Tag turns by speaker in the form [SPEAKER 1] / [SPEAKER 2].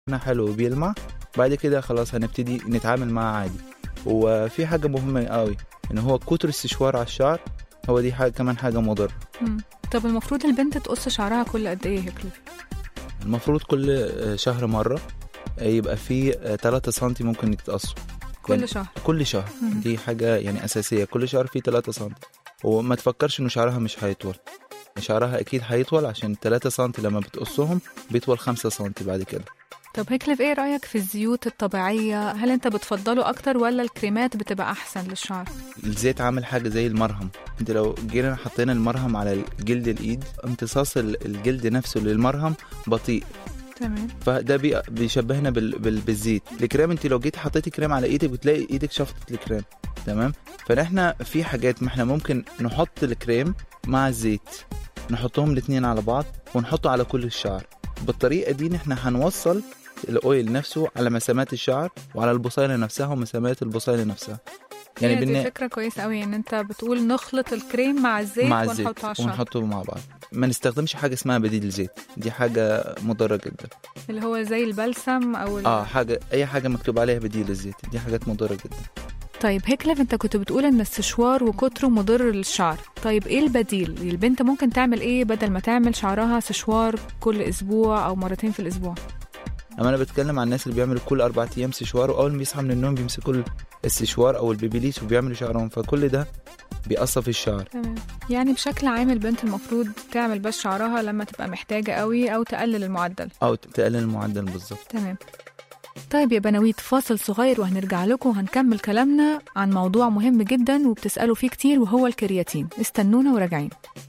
[SPEAKER 1] حلو وبيلمع بعد كده خلاص هنبتدي نتعامل معاه عادي وفي حاجة مهمة قوي ان هو كتر السشوار على الشعر هو دي حاجة كمان حاجة مضرة
[SPEAKER 2] مم. طب المفروض البنت تقص شعرها كل قد ايه يا كليف
[SPEAKER 1] المفروض كل آه، شهر مرة آه، يبقى في 3 سنتي ممكن يتقصوا
[SPEAKER 2] كل
[SPEAKER 1] يعني
[SPEAKER 2] شهر
[SPEAKER 1] كل شهر
[SPEAKER 2] مم.
[SPEAKER 1] دي حاجة يعني أساسية كل شهر في 3 سنتي وما تفكرش إنه شعرها مش هيطول شعرها أكيد هيطول عشان 3 سنتي لما بتقصهم بيطول 5 سنتي بعد كده
[SPEAKER 2] طب هيكلف ايه رأيك في الزيوت الطبيعية هل انت بتفضله اكتر ولا الكريمات بتبقى احسن للشعر
[SPEAKER 1] الزيت عامل حاجة زي المرهم انت لو جينا حطينا المرهم على جلد الإيد امتصاص ال- الجلد نفسه للمرهم بطيء
[SPEAKER 2] تمام
[SPEAKER 1] فده بي- بيشبهنا بال... بال... بالزيت الكريم انت لو جيت حطيتي كريم على ايدك بتلاقي ايدك شفطت الكريم تمام فاحنا في حاجات ما احنا ممكن نحط الكريم مع الزيت نحطهم الاتنين على بعض ونحطه على كل الشعر بالطريقه دي احنا هنوصل الاويل نفسه على مسامات الشعر وعلى البصيله نفسها ومسامات البصيله نفسها
[SPEAKER 2] يعني
[SPEAKER 1] يعني
[SPEAKER 2] دي
[SPEAKER 1] بالن...
[SPEAKER 2] فكرة كويسة قوي ان انت بتقول نخلط الكريم مع الزيت
[SPEAKER 1] مع الزيت
[SPEAKER 2] ونحطه على الشعر
[SPEAKER 1] ونحطه مع بعض ما نستخدمش حاجه اسمها بديل زيت دي حاجه مضره جدا
[SPEAKER 2] اللي هو زي البلسم او ال...
[SPEAKER 1] اه حاجه اي حاجه مكتوب عليها بديل الزيت دي حاجات مضره جدا
[SPEAKER 2] طيب هيكلف انت كنت بتقول ان السشوار وكتره مضر للشعر طيب ايه البديل البنت ممكن تعمل ايه بدل ما تعمل شعرها سشوار كل اسبوع او مرتين في الاسبوع
[SPEAKER 1] اما انا بتكلم عن الناس اللي بيعملوا كل اربع ايام سشوار واول ما بيصحى من النوم بيمسكوا السشوار او البيبيليس وبيعملوا شعرهم فكل ده بيأثر في الشعر
[SPEAKER 2] تمام يعني بشكل عام البنت المفروض تعمل بس شعرها لما تبقى محتاجة قوي او تقلل المعدل
[SPEAKER 1] او تقلل المعدل بالظبط
[SPEAKER 2] تمام طيب يا بنويت فاصل صغير وهنرجع لكم وهنكمل كلامنا عن موضوع مهم جدا وبتسألوا فيه كتير وهو الكرياتين استنونا وراجعين